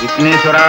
விக்னேஸ்வரா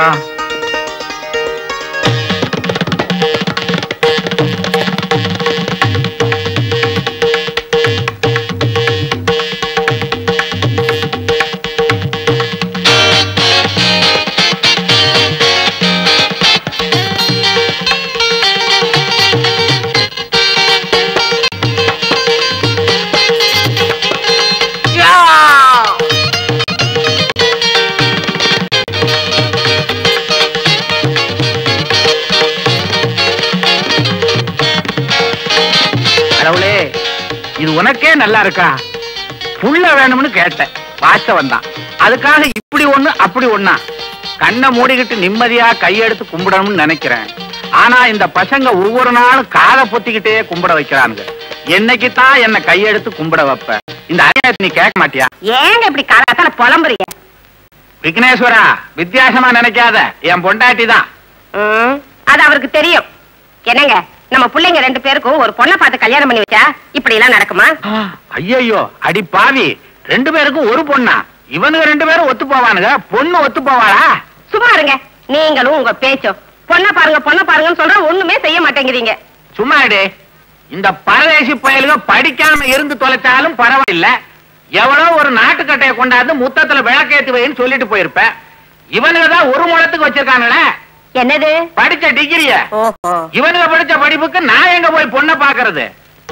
கடவுளே இது உனக்கே நல்லா இருக்கா புள்ள வேணும்னு கேட்டேன் வாஸ்தவம் தான் அதுக்காக இப்படி ஒண்ணு அப்படி ஒண்ணா கண்ணை மூடிக்கிட்டு நிம்மதியா கையெடுத்து கும்பிடணும்னு நினைக்கிறேன் ஆனா இந்த பசங்க ஒவ்வொரு நாளும் காதை பொத்திக்கிட்டே கும்பிட வைக்கிறானுங்க என்னைக்கு தான் என்ன கையெடுத்து கும்பிட வைப்ப இந்த அநியாயத்தை நீ கேட்க மாட்டியா ஏங்க இப்படி காலத்தால புலம்புறீங்க விக்னேஸ்வரா வித்தியாசமா நினைக்காத என் பொண்டாட்டி தான் ம், அது அவருக்கு தெரியும் என்னங்க நம்ம பிள்ளைங்க ரெண்டு பேருக்கும் ஒரு பொண்ணை பார்த்து கல்யாணம் பண்ணி வச்சா இப்படி எல்லாம் நடக்குமா ஐயோ அடி பாவி ரெண்டு பேருக்கும் ஒரு பொண்ணா இவனுங்க ரெண்டு பேரும் ஒத்து போவானுங்க பொண்ணு ஒத்து போவாளா சும்மா இருங்க நீங்களும் உங்க பேச்சும் பொண்ணை பாருங்க பொண்ணை பாருங்கன்னு சொல்ற ஒண்ணுமே செய்ய மாட்டேங்கிறீங்க சும்மா இரு. இந்த பரதேசி பயலுக படிக்காம இருந்து தொலைச்சாலும் பரவாயில்ல எவ்வளோ ஒரு நாட்டுக்கட்டையை கொண்டாந்து முத்தத்துல விளக்கேத்தி வைன்னு சொல்லிட்டு போயிருப்ப இவனுங்க தான் ஒரு முழத்துக்கு வச்சிருக்கானுங்களே என்னது படிச்ச டிகிரிய ஓஹோ இவனுங்க படிச்ச படிப்புக்கு நான் எங்க போய் பொண்ணை பாக்குறது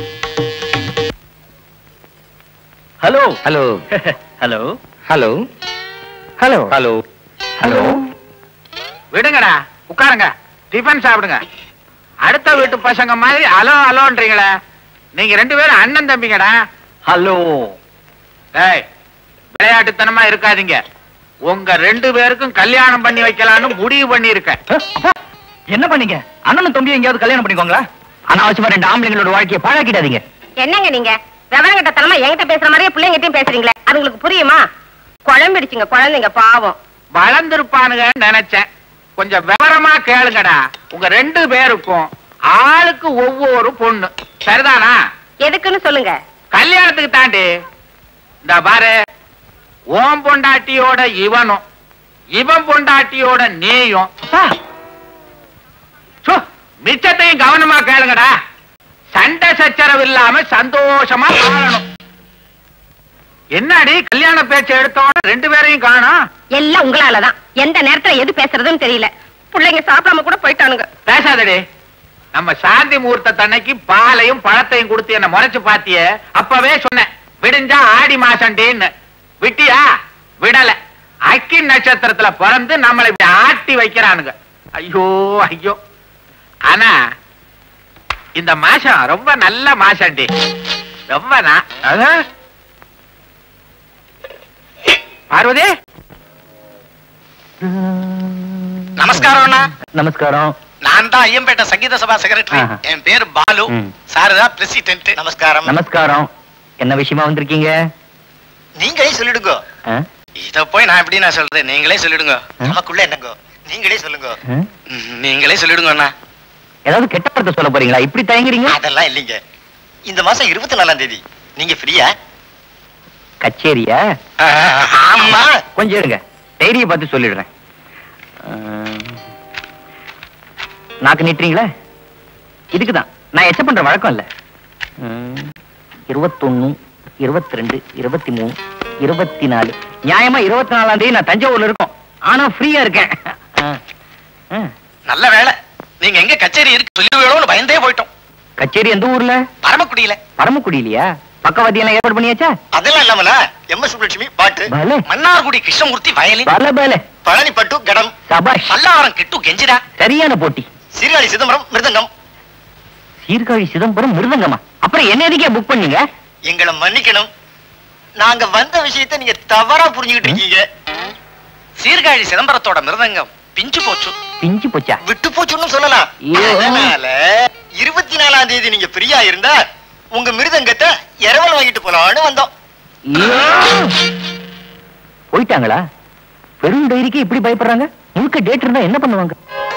hello hello hello hello hello hello hello விடுங்கடா உட்காருங்க டிஃபன் சாப்பிடுங்க அடுத்த வீட்டு பசங்க மாதிரி அலோ அலோன்றீங்களே நீங்க ரெண்டு பேரும் அண்ணன் தம்பிங்கடா ஹலோ டேய் விளையாட்டுத்தனமா இருக்காதீங்க உங்க ரெண்டு பேருக்கும் கல்யாணம் பண்ணி வைக்கலாம்னு முடிவு பண்ணி இருக்கேன் என்ன பண்ணீங்க அண்ணனும் தம்பி எங்கேயாவது கல்யாணம் பண்ணிக்கோங்களா அனாவசியமா ரெண்டு ஆம்பளைங்களோட வாழ்க்கையை பாழாக்கிடாதீங்க என்னங்க நீங்க விவரங்கிட்ட தனமா என்கிட்ட பேசுற மாதிரியே பிள்ளைங்கிட்டையும் பேசுறீங்களே அதுங்களுக்கு புரியுமா குழம்பிடுச்சுங்க குழந்தைங்க பாவம் வளர்ந்துருப்பானுங்கன்னு நினைச்சேன் கொஞ்சம் விவரமா கேளுங்கடா உங்க ரெண்டு பேருக்கும் ஆளுக்கு ஒவ்வொரு பொண்ணு சரிதானா எதுக்குன்னு சொல்லுங்க கல்யாணத்துக்கு தாண்டி இந்த பாரு ஓம் பொண்டாட்டியோட இவனும் இவன் பொண்டாட்டியோட நீயும் சு, மிச்சத்தையும் கவனமா கேளுங்கடா சண்டை சச்சரவு இல்லாம சந்தோஷமா வாழணும் என்னடி கல்யாண பேச்சு எடுத்தோட ரெண்டு பேரையும் காணோம் எல்லாம் உங்களாலதான் எந்த நேரத்துல எது பேசுறதுன்னு தெரியல பிள்ளைங்க சாப்பிடாம கூட போயிட்டானுங்க பேசாதடி நம்ம சாந்தி முகூர்த்த தன்னைக்கு பாலையும் பழத்தையும் கொடுத்து என்ன முறைச்சு பாத்தியே அப்பவே சொன்னேன் விடிஞ்சா ஆடி மாசண்டின்னு விட்டியா விடல அக்கி நட்சத்திரத்துல பிறந்து நம்மளை இப்படி ஆட்டி வைக்கிறானுங்க ஐயோ ஐயோ ஆனா இந்த மாசம் ரொம்ப நல்ல மாசண்டி ரொம்ப நா- அஹ். பார்வதி நமஸ்காரம் அண்ணா நமஸ்காரம் நான் தான் ஐயம்பேட்டை சங்கீத சபா செக்ரட்டரி ஆஹா. என் பேரு பாலு ம். சார் தான் பிரசிடென்ட் நமஸ்காரம் நமஸ்காரம் என்ன விஷயமா வந்திருக்கீங்க நீங்களே சொல்லிடுங்க ஆ? இத போய் நான் எப்படி நான் சொல்றது நீங்களே சொல்லிடுங்க ஆ? நமக்குள்ள என்னங்க நீங்களே சொல்லுங்க ஆ? ம், நீங்களே சொல்லிடுங்க அண்ணா ஏதாவது கெட்ட வார்த்தை சொல்ல போறீங்களா இப்படி தயங்குறீங்க அதெல்லாம் இல்லைங்க இந்த மாசம் இருபத்தி நாலாம் தேதி நீங்க ஃப்ரீயா கச்சேரியா ஆமா கொஞ்சம் இருங்க டைரியை பார்த்து சொல்லிடுறேன் ஆ, நாக்கு நீட்டுறீங்களா இதுக்குதான் நான் எச்ச பண்ற வழக்கம் இல்ல ம், இருபத்தொன்னு இருபத்தி ரெண்டு இருபத்தி மூணு இருபத்தி நாலு நியாயமா இருபத்தி நாலாம் தேதி நான் தஞ்சாவூர்ல இருக்கோம் ஆனா ஃப்ரீயா இருக்கேன் ஆ, ஆ. நல்ல வேலை நீங்க எங்க கச்சேரி இருக்கு சொல்லிடுவோம்னு பயந்தே போயிட்டோம் கச்சேரி எந்த ஊர்ல பரமக்குடியில பரமக்குடியிலையா பக்கவாத்தியெல்லாம் ஏற்பாடு பண்ணியாச்சா அதெல்லாம் இல்லாமல எம் எஸ் சுப்லட்சுமி பாட்டு பலே. மன்னார்குடி கிருஷ்ணமூர்த்தி வயலின் பல பல பழனி பட்டு கடம் சபாஷ் பல்லாவரம் கிட்டு கெஞ்சிடா சரியான போட்டி சீர்காழி சிதம்பரம் மிருதங்கம் சீர்காழி சிதம்பரம் மிருதங்கமா அப்புறம் என்ன எதுக்கே புக் பண்ணீங்க எங்களை மன்னிக்கணும் நாங்க வந்த விஷயத்தை நீங்க தவறா புரிஞ்சுக்கிட்டு இருக்கீங்க சீர்காழி சிதம்பரத்தோட மிருதங்கம் பிஞ்சு போச்சு பிஞ்சு போச்சா விட்டு போச்சுன்னு சொல்லலாம் ஐயோ. அதனால இருபத்தி நாலாம் தேதி நீங்க ஃப்ரீயா இருந்தா உங்க மிருதங்கத்தை இரவல் வாங்கிட்டு போலாம்னு வந்தோம் ஐயோ! போயிட்டாங்களா பெரும் டைரிக்கு இப்படி பயப்படுறாங்க முழுக்க டேட் இருந்தா என்ன பண்ணுவாங்க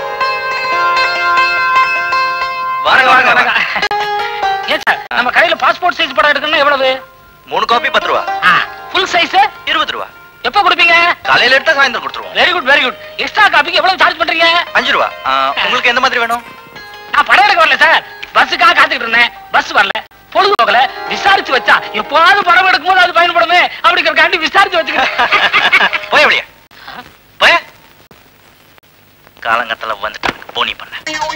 வாங்க வாங்க ஏன் சார் நம்ம கடையில பாஸ்போர்ட் சைஸ் படம் எடுக்கணும்னா எவ்வளவு மூணு காப்பி பத்து ரூபா ஃபுல் சைஸ் இருபது ரூபா எப்ப கொடுப்பீங்க காலையில எடுத்தா சாயந்தரம் கொடுத்துருவோம் very good very good extra காப்பிக்கு எவ்வளவு சார்ஜ் பண்றீங்க அஞ்சு ரூபா ஆ, உங்களுக்கு எந்த மாதிரி வேணும் நான் படம் எடுக்க வரல சார் பஸ்ஸுக்காக காத்துக்கிட்டு இருந்தேன் பஸ் வரல பொழுது போகல விசாரிச்சு வச்சா எப்போது படம் எடுக்கும்போது அது பயன்படுமே அப்படிங்கறக்காண்டி விசாரிச்சு வச்சுக்கிறேன் போய் அப்படியே போய் காலங்கத்துல வந்துட்டாங்க போனி பண்ண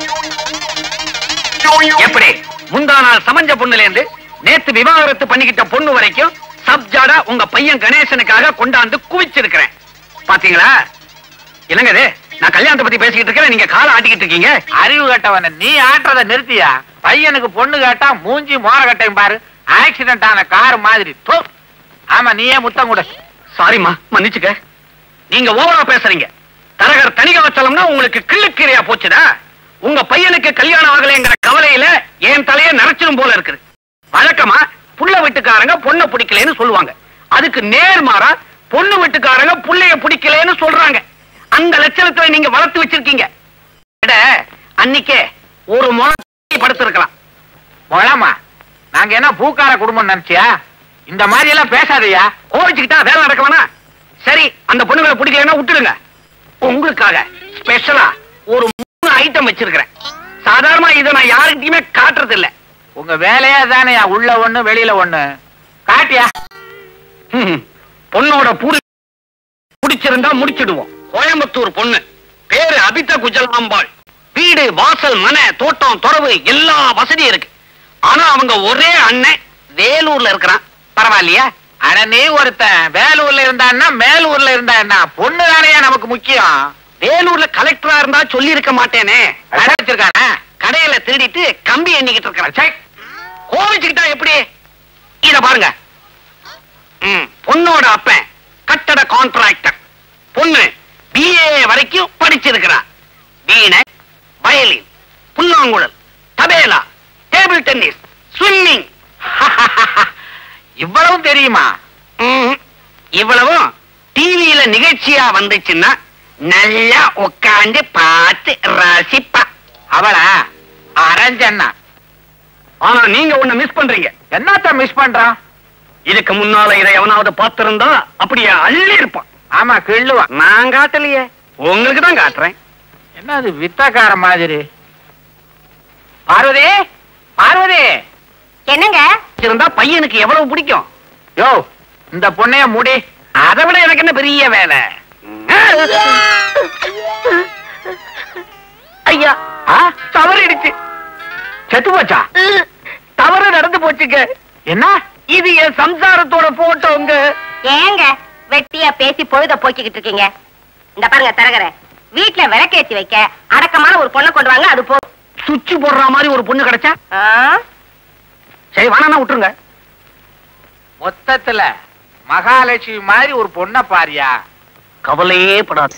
எப்படி முந்தா நாள் சமஞ்ச பொண்ணுல இருந்து நேத்து விவாகரத்து பண்ணிக்கிட்ட பொண்ணு வரைக்கும் சப்ஜாடா உங்க பையன் கணேசனுக்காக கொண்டாந்து குவிச்சிருக்கிறேன் பாத்தீங்களா என்னங்க இது நான் கல்யாணத்தை பத்தி பேசிக்கிட்டு இருக்கேன் நீங்க காலை ஆட்டிக்கிட்டு இருக்கீங்க அறிவு கட்டவன நீ ஆட்டுறத நிறுத்தியா பையனுக்கு பொண்ணு கேட்டா மூஞ்சி மோர கட்டையும் பாரு ஆக்சிடென்ட் ஆன கார் மாதிரி தோ. ஆமா நீயே முத்தம் கொடு சாரிம்மா மன்னிச்சுக்க நீங்க ஓவரா பேசுறீங்க தரகர் தணிக வச்சலம்னா உங்களுக்கு கிள்ளுக்கீரையா போச்சுதா உங்க பையனுக்கு கல்யாணம் ஆகலைங்கிற கவலையில என் தலைய நரைச்சிடும் போல இருக்குது வழக்கமா புள்ள வீட்டுக்காரங்க பொண்ணை பிடிக்கலன்னு சொல்லுவாங்க அதுக்கு நேர்மாறா பொண்ணு வீட்டுக்காரங்க புள்ளைய பிடிக்கலன்னு சொல்றாங்க அந்த லட்சணத்துல நீங்க வளர்த்து வச்சிருக்கீங்க எட, அன்னிக்கே ஒரு முறை படுத்திருக்கலாம் மொழமா நாங்க என்ன பூக்கார குடும்பம் நினைச்சியா இந்த மாதிரி எல்லாம் பேசாதயா கோவிச்சுக்கிட்டா வேலை நடக்க வேணாம் சரி அந்த பொண்ணுகளை பிடிக்கலன்னா விட்டுடுங்க உங்களுக்காக ஸ்பெஷலா ஒரு மூணு ஐட்டம் வச்சிருக்கிறேன் சாதாரணமா இதை நான் யாருக்கிட்டயுமே காட்டுறது இல்ல உங்க வேலையே தானே உள்ள ஒண்ணு வெளியில ஒண்ணு காட்டியா ம், பொண்ணோட பூரி பிடிச்சிருந்தா முடிச்சிடுவோம் கோயம்புத்தூர் பொண்ணு பேரு அபித குஜலாம்பாள் வீடு வாசல் மனை தோட்டம் துறவு எல்லா வசதியும் இருக்கு ஆனா அவங்க ஒரே அண்ணன் வேலூர்ல இருக்கிறான் பரவாயில்லையா அட நீ ஒருத்தன் வேலூர்ல இருந்தான்னா மேலூர்ல இருந்தா என்ன பொண்ணு தானையா நமக்கு முக்கியம் வேலூர்ல கலெக்டரா இருந்தா சொல்லி இருக்க மாட்டேனே கடை வச்சிருக்கானே கடையில திருடிட்டு கம்பி எண்ணிக்கிட்டு இருக்கிறான் சை கோவிச்சுக்கிட்டா எப்படி இத பாருங்க ம், பொண்ணோட அப்பன் கட்டட கான்ட்ராக்டர் பொண்ணு பிஏ வரைக்கும் படிச்சிருக்கிறான் வீணை வயலின் புல்லாங்குழல் தபேலா டேபிள் டென்னிஸ் ஸ்விம்மிங் இவ்வளவும் தெரியுமா இவ்வளவும் டிவியில நிகழ்ச்சியா வந்துச்சுன்னா நல்லா உட்காந்து பார்த்து ரசிப்பா அவளா அரஞ்சண்ணா ஆனா நீங்க ஒண்ணு மிஸ் பண்றீங்க என்னத்த மிஸ் பண்றான் இதுக்கு முன்னால இதை எவனாவது பார்த்திருந்தா அப்படியே அள்ளி இருப்பான் ஆமா கிள்ளுவான் நான் காட்டலையே உங்களுக்கு தான் காட்டுறேன் என்னது வித்தக்கார மாதிரி பார்வதி பார்வதி என்னங்க இருந்தா பையனுக்கு எவ்வளவு பிடிக்கும் யோ இந்த பொண்ணைய முடி அதை விட எனக்கு என்ன பெரிய வேலை ஐயா ஆ? தவறிடுச்சு செத்து போச்சா தவறு நடந்து போச்சுங்க என்ன இது என் சம்சாரத்தோட போட்டோங்க ஏங்க வெட்டியா பேசி பொழுத போக்கிக்கிட்டு இருக்கீங்க இந்த பாருங்க தரகர வீட்டுல விளக்கேத்தி வைக்க அடக்கமான ஒரு பொண்ணை கொண்டு வாங்க அது போதும் சுவிட்ச் போடுற மாதிரி ஒரு பொண்ணு கிடைச்சா ஆ? சரி வேணா விட்டுருங்க மொத்தத்துல மகாலட்சுமி மாதிரி ஒரு பொண்ணை பாரியா கவலையே படாது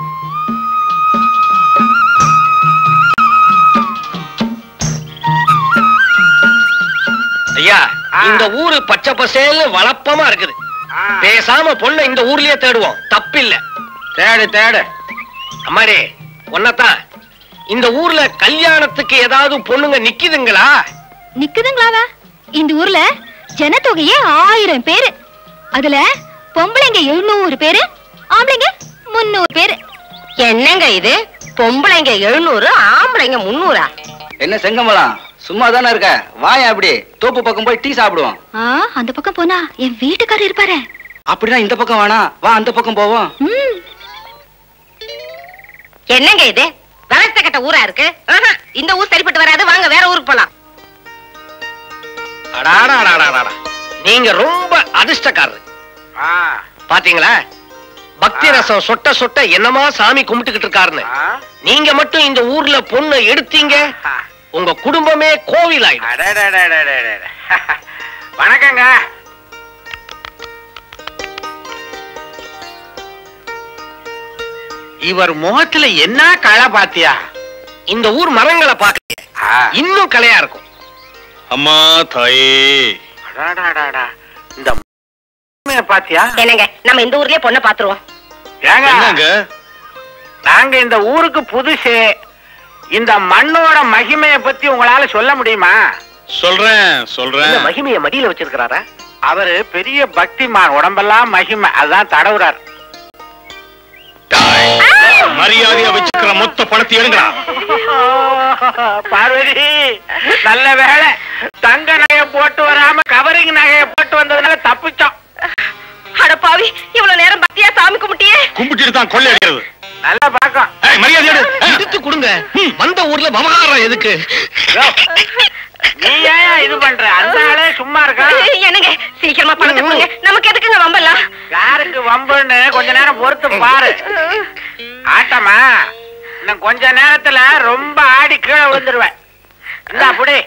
ஐயா ஆ. இந்த ஊரு பச்சை பசேல்னு வளப்பமா இருக்குது பேசாம பொண்ணை இந்த ஊர்லயே தேடுவோம் தப்பில்ல தேடு தேடு அம்மாடி ஒன்னதான் இந்த ஊர்ல கல்யாணத்துக்கு ஏதாவது பொண்ணுங்க நிக்குதுங்களா நிக்குதுங்களாவா இந்த ஊர்ல ஜனத்தொகையே ஆயிரம் பேரு அதுல பொம்பளைங்க எழுநூறு பேரு ஆம்பளைங்க முன்னூறு பேரு என்னங்க இது பொம்பளைங்க எழுநூறு ஆம்பளைங்க முன்னூறா என்ன செங்கமலம் சும்மா தானே இருக்க வாயா அப்படி தோப்பு பக்கம் போய் டீ சாப்பிடுவோம் ஆ அந்த பக்கம் போனா என் வீட்டுக்காரர் இருப்பாரு அப்படின்னா இந்த பக்கம் வேணாம் வா அந்த பக்கம் போவோம் ம் என்னங்க இது வளர்த்த கட்ட ஊரா இருக்கு ஆஹா, இந்த ஊர் சரிப்பட்டு வராது வாங்க வேற ஊருக்கு போலாம் அடாடாடாடாடா நீங்க ரொம்ப அதிர்ஷ்டக்காரரு ஆ, பாத்தீங்களா பக்தி ஆ. ரசம் சொட்ட சொட்ட என்னமா சாமி கும்பிட்டுக்கிட்டு இருக்காருன்னு ஆ, நீங்க மட்டும் இந்த ஊர்ல பொண்ணு எடுத்தீங்க ஆ. உங்க குடும்பமே கோவில் ஆயிடும் அடடடடடடட. வணக்கங்க இவர் முகத்துல என்ன களை பாத்தியா இந்த ஊர் மரங்களை பார்க்க ஆ, இன்னும் கலையா இருக்கும் அம்மா தாயே அடடடடா. இந்த ம- பாத்தியா என்னங்க நம்ம இந்த ஊர்லயே பொண்ணை பாத்துருவோம் ஏங்க என்னங்க நாங்க இந்த ஊருக்கு புதுசு இந்த மண்ணோட மகிமைய பத்தி உங்களால சொல்ல முடியுமா சொல்றேன் இந்த சொல்றேன் மகிமைய மடியில வச்சிருக்கிறாரா அவரு பெரிய பக்திமான் உடம்பெல்லாம் மகிமை அதான் தடவுறார் மரியாதையா வச்சுக்கிற மொத்த பணத்தை எடுங்கடா பார்வதி நல்ல வேலை தங்க நகைய போட்டு வராம கவரிங் நகைய போட்டு வந்ததுனால தப்பிச்சோம் அட பாவி இவ்வளவு நேரம் பக்தியா சாமி கும்பிட்டியே கும்பிட்டு தான் கொள்ளை அடிக்கிறது நல்ல பழக்கம் ஏய், மரியாதை எடு. ஏய், எடுத்து கொடுங்க வந்த ஊர்ல விவகாரம் எதுக்கு யோ, நீ ஏன் இது பண்ற அந்த ஆளே சும்மா இருக்கான் என்னங்க சீக்கிரமா பணத்தை கொடுங்க நமக்கு எதுக்குங்க வம்பெல்லாம் யாருக்கு வம்புன்னு கொஞ்ச நேரம் பொறுத்து பாரு ஆட்டமா இன்னும் கொஞ்ச நேரத்துல ரொம்ப ஆடி கீழே விழுந்துருவேன் இந்த அப்படி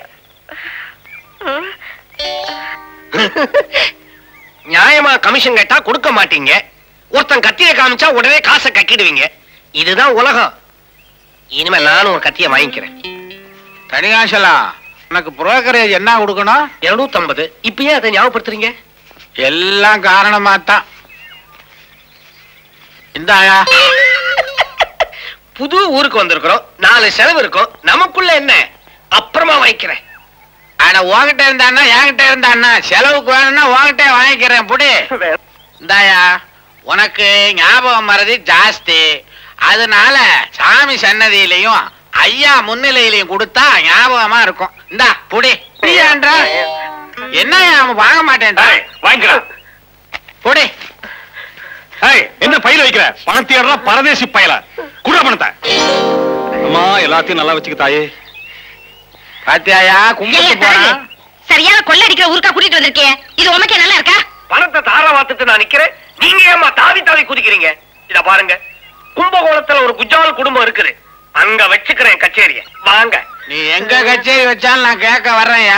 நியாயமா கமிஷன் கேட்டா கொடுக்க மாட்டீங்க ஒருத்தன் கத்தியை காமிச்சா உடனே காசை கக்கிடுவீங்க இதுதான் உலகம் இனிமே நானும் ஒரு கத்தியை வாங்கிக்கிறேன் தனிகாசலா உனக்கு புரோக்கரேஜ் என்ன கொடுக்கணும் இருநூத்தி ஐம்பது இப்பயே அதை ஞாபகப்படுத்துறீங்க எல்லாம் காரணமா தான் இந்தாயா புது ஊருக்கு வந்திருக்கிறோம் நாலு செலவு இருக்கும் நமக்குள்ள என்ன அப்புறமா வாங்கிக்கிறேன் ஆனா உன்கிட்ட இருந்தான்னா என்கிட்ட இருந்தான்னா செலவுக்கு வேணும்னா உன்கிட்ட வாங்கிக்கிறேன் புடி இந்தாயா உனக்கு ஞாபகம் மறதி ஜாஸ்தி அதனால சாமி சன்னதியிலையும் ஐயா முன்னிலையிலையும் கொடுத்தா ஞாபகமா இருக்கும் இந்தா புடி புடியான்றா என்ன அவன் வாங்க மாட்டேன்றா வாங்கிக்கிறா புடி ஏய், என்ன பையில வைக்கிற பணத்தை ஏறா பரதேசி பயல குடுற பணத்தை அம்மா எல்லாத்தையும் நல்லா வச்சுக்க தாயே பாத்தியாயா கும்பிட்டு போறான் சரியான கொள்ளை அடிக்கிற ஊருக்கா கூட்டிட்டு வந்திருக்கேன் இது உமக்கே நல்லா இருக்கா பணத்தை தார வாத்துட்டு நான் நிக்கிறேன் நீங்க ஏமா தாவி தாவி குதிக்கிறீங்க இத பாருங்க கும்பகோணத்துல ஒரு குஜால் குடும்பம் இருக்குது அங்க வச்சுக்கிறேன் கச்சேரிய வாங்க நீ எங்க கச்சேரி வச்சாலும் நான் கேட்க வர்றேன்யா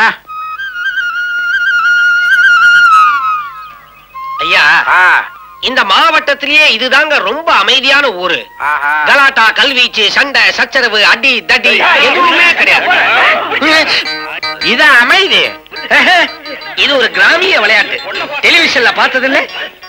ஐயா ஆ, இந்த மாவட்டத்திலேயே இதுதாங்க ரொம்ப அமைதியான ஊரு ஆஹா. கலாட்டா கல்வீச்சு சண்டை சச்சரவு அடி தடி எதுவுமே கிடையாது இது அமைதி இது ஒரு கிராமிய விளையாட்டு டெலிவிஷன்ல பார்த்தது இல்ல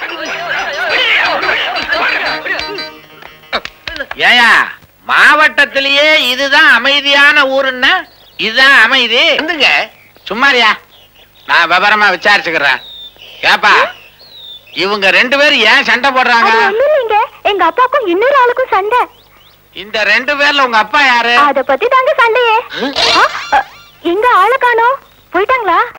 ஏயா மாவட்டத்திலேயே இதுதான் அமைதியான ஊருன்னா இதுதான் அமைதி வந்துங்க சும்மாரியா நான் விவரமா விசாரிச்சுக்கிறேன் ஏப்பா இவங்க ரெண்டு பேரும் ஏன் சண்டை போடுறாங்க இல்லைங்க எங்க அப்பாவுக்கும் இன்னொரு ஆளுக்கும் சண்டை இந்த ரெண்டு பேர்ல உங்க அப்பா யாரு அத பத்தி தாங்க சண்டையே ஆ, அ, எங்க ஆளு காணோம் போயிட்டாங்களா